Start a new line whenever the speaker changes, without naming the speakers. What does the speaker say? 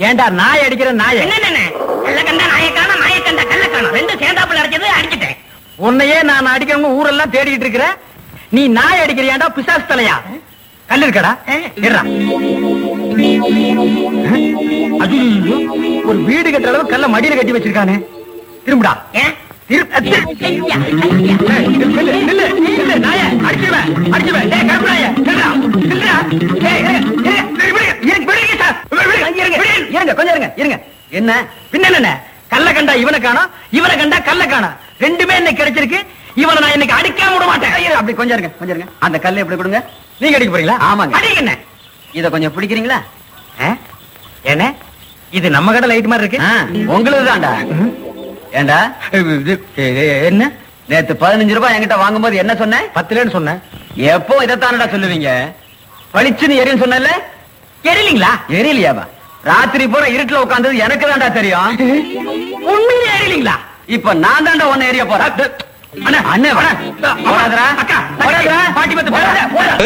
ஏண்டா நாய் அடிக்கிற நாய
என்ன கல்ல கண்டா நாயை காணும் நாயை கண்டா கல்ல காணும் ரெண்டு சேர்ந்தாப்புல அடிச்சது அடிச்சிட்டேன்
உன்னையே நான் அடிக்கிறவங்க ஊரெல்லாம் தேடிட்டு இருக்கிற நீ நாய் அடிக்கிறியாண்டா பிசாசு தலையா கல் இருக்கடா இருடா. ஐயோ, ஒரு வீடு கட்டுற அளவு கல்ல மடியில கட்டி வச்சிருக்கானே திரும்புடா
ஏன்
திரு- அ, திரு-
ஐயா, ஐயா.
ஏய், நில்லு, நில்லு, நில்லு, நாயே, அடிச்சிருவேன், அடிச்சிருவேன். டேய், கருப்பு நாயே, நில்லுடா, நில்லுடா. டேய், ஏய், இருங்க, விடுங்க, விடுங்க, விடுங்க சார். விடுங்க, இருங்க, இருங்க, இருங்க, கொஞ்சம் இருங்க, இருங்க. என்ன பின்ன என்ன கல்ல கண்டா இவனை காணோம் இவனை கண்டா கல்ல காணோம் ரெண்டுமே இன்னைக்கு கிடைச்சிருக்கு இவனை நான் இன்னைக்கு அடிக்காம விட மாட்டேன்
ஐயோ, அப்படி கொஞ்சம் இருங்க கொஞ்சம் இருங்க அந்த கல்லை எப்படி கொடுங்க
நீங்க அடிக்க போறீங்களா
ஆமாங்க.
அடிங்க என்ன
இத கொஞ்சம் பிடிக்கிறீங்களா
என்ன இது நம்ம கடை லைட் மாதிரி இருக்கு
உங்களுக்கு தான்டா
ம்.
ஏண்டா
இது, இது, என்ன
நேத்து பதினஞ்சு ரூபாய் என்கிட்ட வாங்கும்போது என்ன சொன்னேன்
பத்துலன்னு சொன்னேன்
எப்போ இதைத்தானடா சொல்லுவீங்க பளிச்சுன்னு எரியும் சொன்னல
எரியலீங்களா
எரியலையாவா ராத்திரி பூரா இருட்டுல உட்கார்ந்தது எனக்கு தான்டா தெரியும்
உண்மையிலே எரியலீங்களா
இப்ப நான் தான்டா ஒன்னு எரிய போறேன்
அண்ணா
அண்ணே,
அண்ணா
போடாதடா.
அக்கா
போடாதடா.
பாட்டி பத்து போடாத போடாத